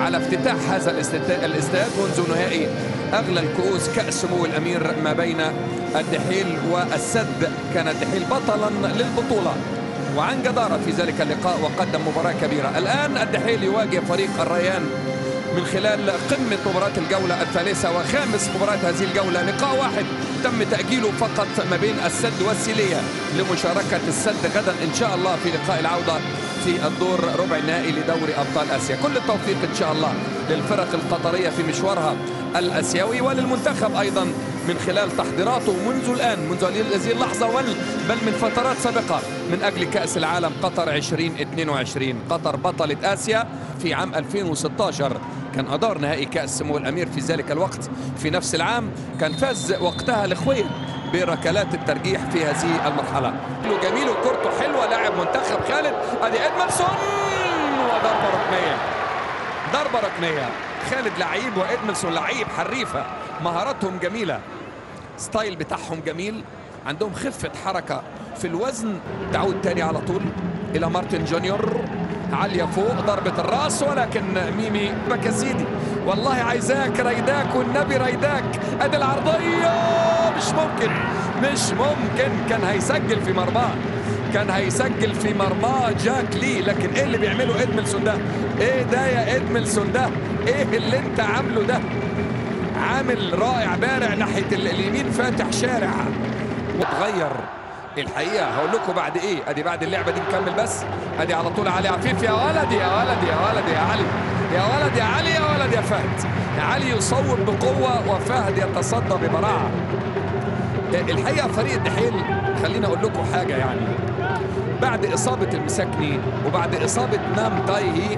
على افتتاح هذا الاستاد الاستاد منذ نهائي اغلى الكؤوس كاس سمو الامير ما بين الدحيل والسد كان الدحيل بطلا للبطوله وعن جداره في ذلك اللقاء وقدم مباراه كبيره الان الدحيل يواجه فريق الريان من خلال قمة مباراة الجولة الثالثة وخامس مباراة هذه الجولة لقاء واحد تم تأجيله فقط ما بين السد والسيلية لمشاركة السد غدا إن شاء الله في لقاء العودة في الدور ربع النهائي لدوري أبطال آسيا كل التوفيق إن شاء الله للفرق القطرية في مشوارها الآسيوي وللمنتخب أيضا من خلال تحضيراته منذ الآن منذ هذه اللحظة بل من فترات سابقة من أجل كأس العالم قطر 2022 قطر بطلة آسيا في عام 2016 كان أدار نهائي كأس سمو الأمير في ذلك الوقت في نفس العام كان فاز وقتها الإخوين بركلات الترجيح في هذه المرحلة جميل وكورته حلوة لاعب منتخب خالد أدي إدمنسون وضربة ركنية ضربة ركنية خالد لعيب وإدمنسون لعيب حريفة مهاراتهم جميلة ستايل بتاعهم جميل عندهم خفة حركة في الوزن تعود تاني على طول إلى مارتن جونيور عالية فوق ضربة الرأس ولكن ميمي بكسيدي والله عايزاك ريداك والنبي ريداك ادي العرضية مش ممكن مش ممكن كان هيسجل في مرماه كان هيسجل في مرماه جاك لي لكن ايه اللي بيعمله ادملسون ده ايه ده يا ادملسون ده ايه اللي انت عامله ده عامل رائع بارع ناحية اليمين فاتح شارع وتغير الحقيقه هقول لكم بعد ايه ادي بعد اللعبه دي نكمل بس ادي على طول علي عفيف يا ولد يا ولد يا ولد يا علي يا ولد يا علي يا ولد يا فهد علي يصوب بقوه وفهد يتصدى ببراعه الحقيقه فريق الدحيل خليني اقول لكم حاجه يعني بعد اصابه المساكني وبعد اصابه نام تايهي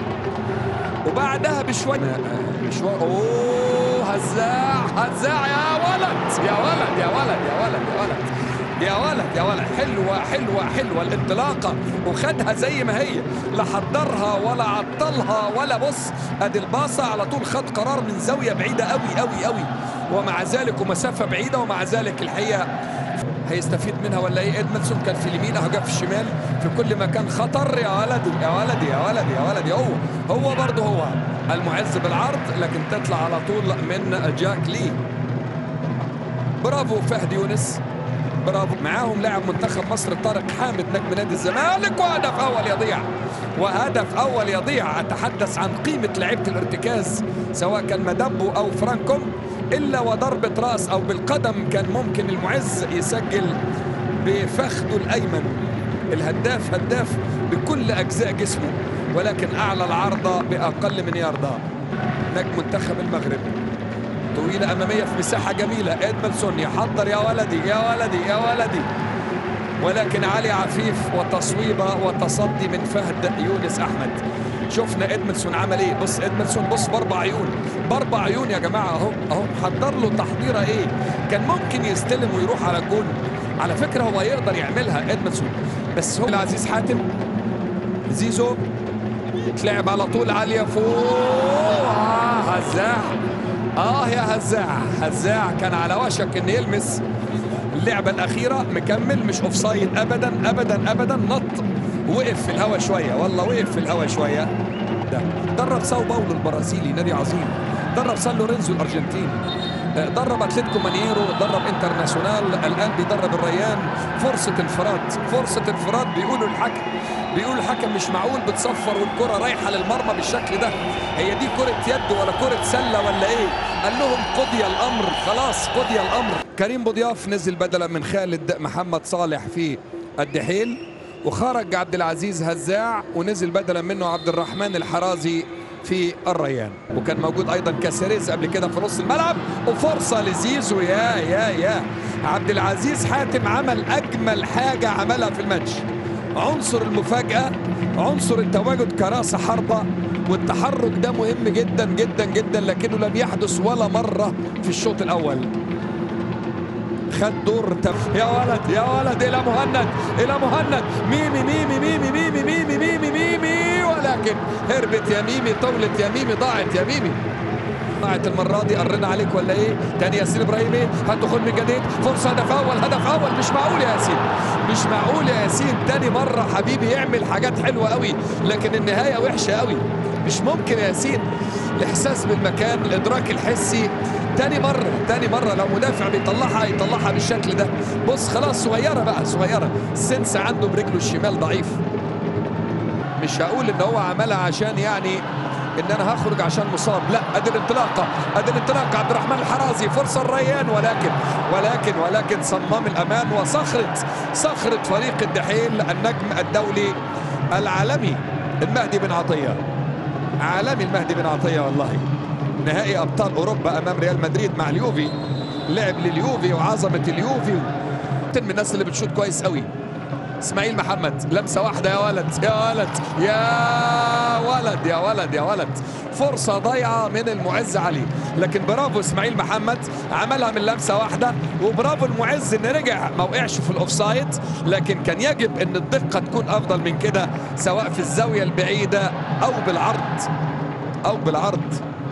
وبعدها بشويه مشوار اوه هزاع هزاع يا ولد يا ولد يا ولد يا ولد يا ولد يا ولد يا ولد حلوة حلوة حلوة الانطلاقة وخدها زي ما هي لا حضرها ولا عطلها ولا بص ادي الباصة على طول خد قرار من زاوية بعيدة قوي قوي قوي ومع ذلك ومسافة بعيدة ومع ذلك الحقيقة هيستفيد منها ولا ايه ادمنسون كان في اليمين اهو جاب في الشمال في كل مكان خطر يا ولدي يا ولدي يا ولدي يا ولدي هو هو برضه هو المعز بالعرض لكن تطلع على طول من جاك لي برافو فهد يونس برافو معاهم لاعب منتخب مصر طارق حامد نجم نادي الزمالك وهدف اول يضيع وهدف اول يضيع اتحدث عن قيمه لعيبه الارتكاز سواء كان مدبو او فرانكوم الا وضربه راس او بالقدم كان ممكن المعز يسجل بفخذه الايمن الهداف هداف بكل اجزاء جسمه ولكن اعلى العارضه باقل من يارده نجم منتخب المغرب طويلة أمامية في مساحة جميلة إدملسون يحضر يا ولدي يا ولدي يا ولدي ولكن علي عفيف وتصويبة وتصدي من فهد يونس أحمد شفنا إدملسون عمل إيه بص إدملسون بص بأربع عيون بأربع عيون يا جماعة أهو أهو حضر له تحضيرة إيه كان ممكن يستلم ويروح على الجون على فكرة هو يقدر يعملها إدملسون بس هو العزيز حاتم زيزو تلعب على طول عالية فوق آه هزاع اه يا هزاع هزاع كان على وشك ان يلمس اللعبه الاخيره مكمل مش اوف سايد ابدا ابدا ابدا نط وقف في الهواء شويه والله وقف في الهواء شويه ده درب ساو باولو البرازيلي نادي عظيم درب سان لورينزو الارجنتيني درب اتلتيكو مانييرو درب انترناسيونال الان بيدرب الريان فرصه انفراد فرصه انفراد بيقولوا الحكم بيقول الحكم مش معقول بتصفر والكرة رايحة للمرمى بالشكل ده هي دي كرة يد ولا كرة سلة ولا ايه قال لهم قضي الامر خلاص قضي الامر كريم بوضياف نزل بدلا من خالد محمد صالح في الدحيل وخرج عبد العزيز هزاع ونزل بدلا منه عبد الرحمن الحرازي في الريان وكان موجود ايضا كاسيريز قبل كده في نص الملعب وفرصه لزيزو يا يا يا عبد العزيز حاتم عمل اجمل حاجه عملها في الماتش عنصر المفاجأة عنصر التواجد كراسة حربة والتحرك ده مهم جدا جدا جدا لكنه لم يحدث ولا مرة في الشوط الأول خد دور تف يا ولد يا ولد إلى مهند إلى مهند ميمي ميمي ميمي ميمي ميمي ميمي ميمي ولكن هربت يا ميمي طولت يا ميمي ضاعت يا ميمي ضاعت المرة دي قرنا عليك ولا ايه؟ تاني ياسين ابراهيمي هتدخل من جديد فرصة هدف أول هدف أول مش معقول يا ياسين مش معقول يا ياسين تاني مرة حبيبي يعمل حاجات حلوة قوي لكن النهاية وحشة قوي مش ممكن يا ياسين الاحساس بالمكان الادراك الحسي تاني مرة تاني مرة لو مدافع بيطلعها يطلعها بالشكل ده بص خلاص صغيرة بقى صغيرة السنس عنده برجله الشمال ضعيف مش هقول ان هو عملها عشان يعني ان انا هخرج عشان مصاب لا ادي الانطلاقه ادي الانطلاقه عبد الرحمن الحرازي فرصه الريان ولكن ولكن ولكن صمام الامان وصخره صخره فريق الدحيل النجم الدولي العالمي المهدي بن عطيه عالمي المهدي بن عطيه والله نهائي ابطال اوروبا امام ريال مدريد مع اليوفي لعب لليوفي وعظمه اليوفي من الناس اللي بتشوط كويس قوي اسماعيل محمد لمسه واحده يا ولد يا ولد يا ولد يا ولد يا ولد فرصه ضايعه من المعز علي لكن برافو اسماعيل محمد عملها من لمسه واحده وبرافو المعز ان رجع ما وقعش في الاوفسايد لكن كان يجب ان الدقه تكون افضل من كده سواء في الزاويه البعيده او بالعرض او بالعرض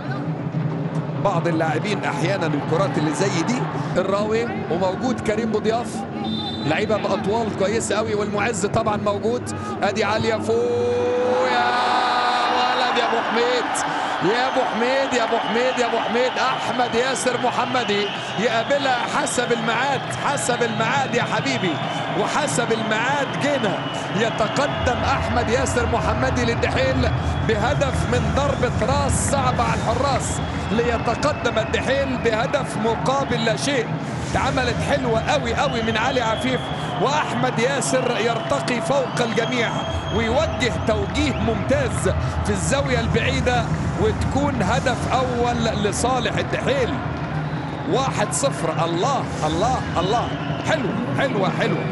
بعض اللاعبين احيانا الكرات اللي زي دي الراوي وموجود كريم بضياف لعيبه باطوال كويسه قوي والمعز طبعا موجود ادي عاليه فوق يا ولد يا ابو حميد يا ابو حميد يا ابو حميد يا ابو حميد احمد ياسر محمدي يقابلها حسب الميعاد حسب الميعاد يا حبيبي وحسب الميعاد جينا يتقدم احمد ياسر محمدي للدحيل بهدف من ضربه راس صعبه على الحراس ليتقدم الدحيل بهدف مقابل لا شيء عملت حلوة قوي قوي من علي عفيف وأحمد ياسر يرتقي فوق الجميع ويوجه توجيه ممتاز في الزاوية البعيدة وتكون هدف أول لصالح الدحيل واحد صفر الله الله الله حلو حلوة حلوة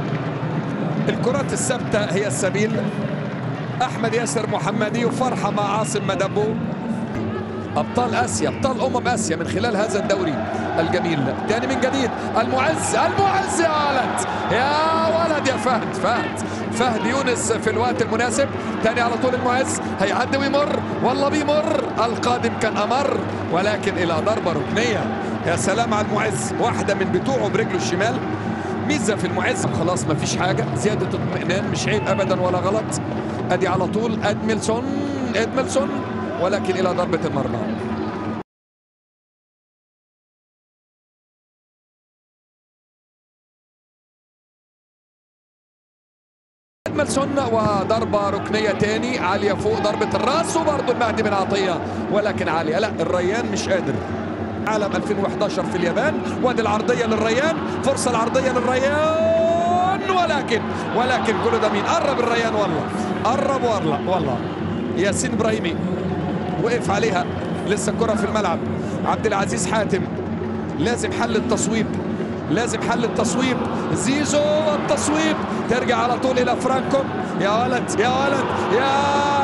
الكرات الثابتة هي السبيل أحمد ياسر محمدي وفرحة مع عاصم مدبو ابطال اسيا ابطال امم اسيا من خلال هذا الدوري الجميل تاني من جديد المعز المعز يا ولد يا ولد يا فهد فهد فهد يونس في الوقت المناسب تاني على طول المعز هيعدي ويمر والله بيمر القادم كان امر ولكن الى ضربه ركنيه يا سلام على المعز واحده من بتوعه برجله الشمال ميزه في المعز خلاص ما فيش حاجه زياده اطمئنان مش عيب ابدا ولا غلط ادي على طول ادميلسون ادميلسون ولكن الى ضربه المرمى ادملسون وضربه ركنيه تاني عاليه فوق ضربه الراس وبرضه المهدي بن عطيه ولكن عاليه لا الريان مش قادر عالم 2011 في اليابان وادي العرضيه للريان فرصه العرضيه للريان ولكن ولكن كل ده مين قرب الريان والله قرب والله والله ياسين ابراهيمي وقف عليها لسه الكرة في الملعب عبد العزيز حاتم لازم حل التصويب لازم حل التصويب زيزو التصويب ترجع على طول الى فرانكو يا ولد يا ولد يا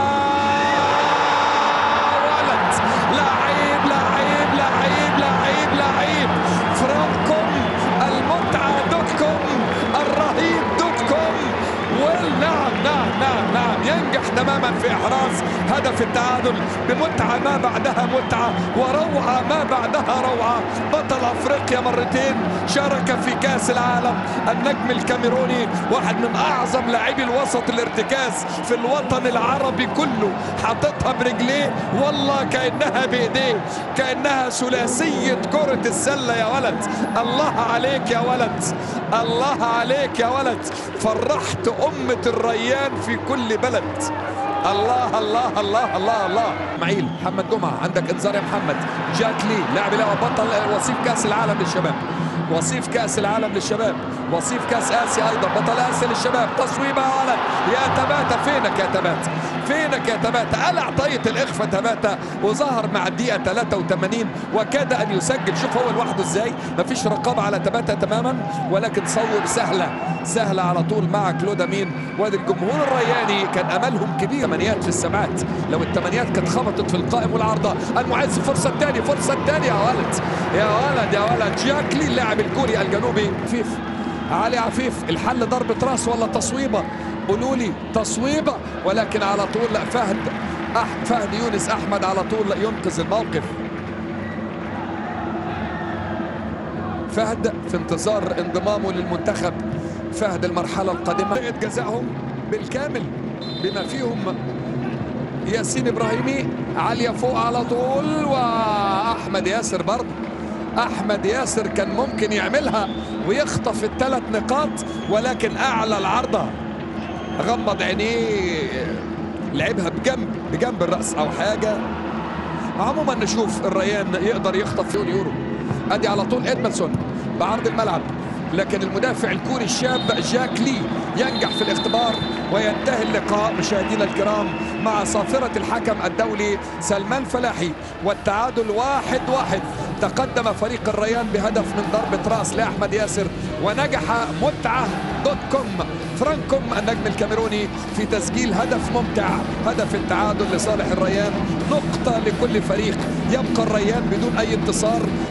ولد لعيب لعيب لعيب لعيب لعيب فرانكو المتعة دوت كوم الرهيب دوت كوم والنعم نعم نعم نعم ينجح تماما في احراز هدف التعادل بمتعه ما بعدها متعه وروعه ما بعدها روعه بطل افريقيا مرتين شارك في كاس العالم النجم الكاميروني واحد من اعظم لاعبي الوسط الارتكاز في الوطن العربي كله حاططها برجليه والله كانها بايديه كانها ثلاثيه كره السله يا ولد الله عليك يا ولد الله عليك يا ولد فرحت أمة الريان في كل بلد الله الله الله الله الله معيل محمد جمعة عندك انذار يا محمد جاك لي لاعب له بطل وصيف كأس العالم للشباب وصيف كأس العالم للشباب وصيف كأس آسيا أيضا بطل آسيا للشباب تصويبة يا ولد يا تباتة فينك يا تباتة فينك يا تباتة قلع طاية الإخفة تباتة وظهر مع الدقيقة 83 وكاد أن يسجل شوف هو لوحده إزاي مفيش رقابة على تباتة تماما ولكن صوب سهلة سهلة على طول مع كلودا مين وادي الجمهور الرياني كان أملهم كبير ثمانيات في السماعات لو الثمانيات كانت خبطت في القائم والعارضة المعز فرصة الثانية فرصة الثانية يا ولد يا ولد يا ولد جاكلي اللاعب الكوري الجنوبي عفيف علي عفيف الحل ضربة راس ولا تصويبة قولوا لي تصويبة ولكن على طول لا فهد أح فهد يونس أحمد على طول ينقذ الموقف فهد في انتظار انضمامه للمنتخب فهد المرحلة القادمة جزائهم بالكامل بما فيهم ياسين ابراهيمي عاليه فوق على طول واحمد ياسر برضه احمد ياسر كان ممكن يعملها ويخطف الثلاث نقاط ولكن اعلى العارضه غمض عينيه لعبها بجنب بجنب الراس او حاجه عموما نشوف الريان يقدر يخطف فيون يورو ادي على طول ادملسون بعرض الملعب لكن المدافع الكوري الشاب جاك لي ينجح في الاختبار وينتهي اللقاء مشاهدينا الكرام مع صافرة الحكم الدولي سلمان فلاحي والتعادل واحد واحد تقدم فريق الريان بهدف من ضربة رأس لأحمد ياسر ونجح متعة دوت كوم فرانكوم النجم الكاميروني في تسجيل هدف ممتع هدف التعادل لصالح الريان نقطة لكل فريق يبقى الريان بدون أي انتصار